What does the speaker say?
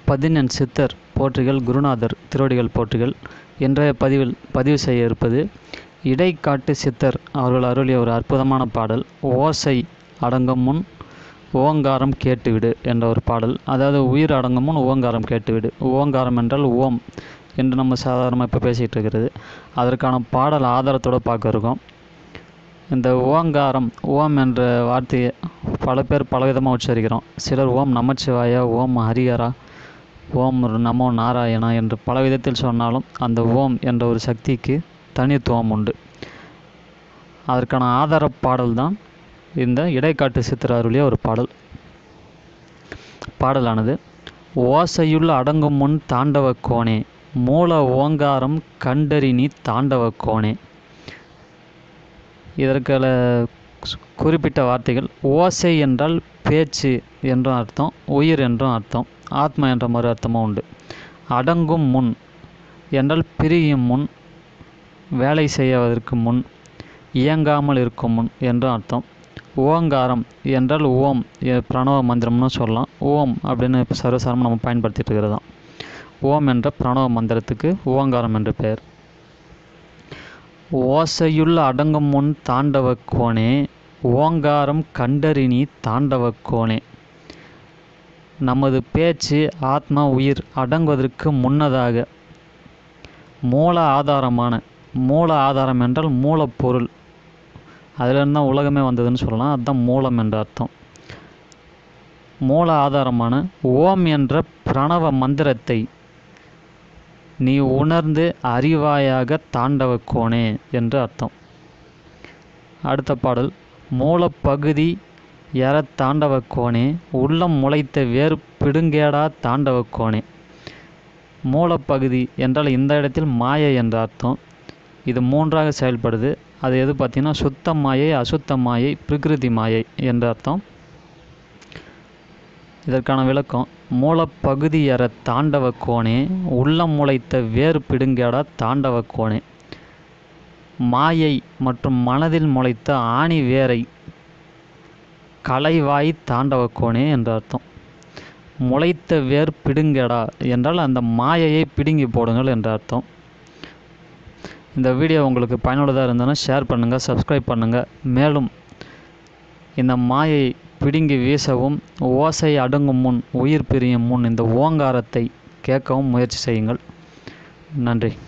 பதினெண் சித்தர் போற்றிகள் குருநாதர் திருவடிகள் போற்றிகள் இன்றைய பதிவில் பதிவு செய்ய இருப்பது இடைக்காட்டு சித்தர் அவர்கள் அருளிய ஒரு அற்புதமான பாடல் ஓசை அடங்கும் முன் ஓங்காரம் கேட்டுவிடு என்ற ஒரு பாடல் அதாவது உயிர் அடங்கும் முன் ஓங்காரம் கேட்டுவிடு ஓங்காரம் என்றால் ஓம் என்று நம்ம சாதாரணமாக இப்போ பேசிகிட்டு இருக்கிறது அதற்கான பாடல் ஆதாரத்தோடு பார்க்க இருக்கோம் இந்த ஓங்காரம் ஓம் என்ற வார்த்தையை பல பேர் பலவிதமாக உச்சரிக்கிறோம் சிலர் ஓம் நமச்சிவாயா ஓம் ஹரிஹரா ஓம் நமோ நாராயணா என்று பல விதத்தில் சொன்னாலும் அந்த ஓம் என்ற ஒரு சக்திக்கு தனித்துவம் உண்டு அதற்கான ஆதார பாடல் தான் இந்த இடைக்காட்டு சித்திர அருளிய ஒரு பாடல் பாடலானது ஓசையுள் அடங்கும் முன் தாண்டவ கோணே மூல ஓங்காரம் கண்டறினி தாண்டவ கோணே இதற்கான குறிப்பிட்ட வார்த்தைகள் ஓசை என்றால் பேச்சு என்றும் அர்த்தம் உயிர் என்றும் அர்த்தம் ஆத்மா என்ற மறு அர்த்தமும் உண்டு அடங்கும் முன் என்றால் பிரியும் முன் வேலை செய்வதற்கு முன் இயங்காமல் இருக்கும் முன் என்றும் அர்த்தம் ஓங்காரம் என்றால் ஓம் பிரணவ மந்திரம்னு சொல்லலாம் ஓம் அப்படின்னு இப்போ சர்வசாரம் நம்ம பயன்படுத்திட்டு இருக்கிறது தான் ஓம் என்ற பிரணவ மந்திரத்துக்கு ஓங்காரம் என்று பெயர் ஓசையுள் அடங்கும் முன் தாண்டவ கோணே ஓங்காரம் கண்டறினி தாண்டவ கோணே நமது பேச்சு ஆத்மா உயிர் அடங்குவதற்கு முன்னதாக மூல ஆதாரமான மூல ஆதாரம் என்றால் மூலப்பொருள் அதிலிருந்து தான் உலகமே வந்ததுன்னு சொல்லலாம் அதுதான் மூலம் என்ற அர்த்தம் மூல ஆதாரமான ஓம் என்ற பிரணவ மந்திரத்தை நீ உணர்ந்து அறிவாயாக தாண்டவ கோணே என்று அர்த்தம் அடுத்த பாடல் மூலப்பகுதி எற தாண்டவ கோணே உள்ளம் முளைத்த வேறு பிடுங்கேடா தாண்டவ கோணே மூலப்பகுதி என்றால் இந்த இடத்தில் மாயை என்ற அர்த்தம் இது மூன்றாக செயல்படுது அது எது பார்த்திங்கன்னா சுத்த மாயை அசுத்த மாயை பிரகிருதி மாயை என்ற அர்த்தம் இதற்கான விளக்கம் மூலப்பகுதி எற தாண்டவ கோணே உள்ளம் முளைத்த வேறு பிடுங்கேடா தாண்டவ கோணே மாயை மற்றும் மனதில் முளைத்த ஆணி வேரை கலைவாய் தாண்டவ கோணே என்ற அர்த்தம் முளைத்த வேர் பிடுங்கடா என்றால் அந்த மாயையை பிடுங்கி போடுங்கள் என்ற அர்த்தம் இந்த வீடியோ உங்களுக்கு பயனுள்ளதாக இருந்ததுன்னா ஷேர் பண்ணுங்கள் சப்ஸ்கிரைப் பண்ணுங்கள் மேலும் இந்த மாயை பிடுங்கி வீசவும் ஓசை அடங்கும் முன் உயிர் பிரியும் முன் இந்த ஓங்காரத்தை கேட்கவும் முயற்சி செய்யுங்கள் நன்றி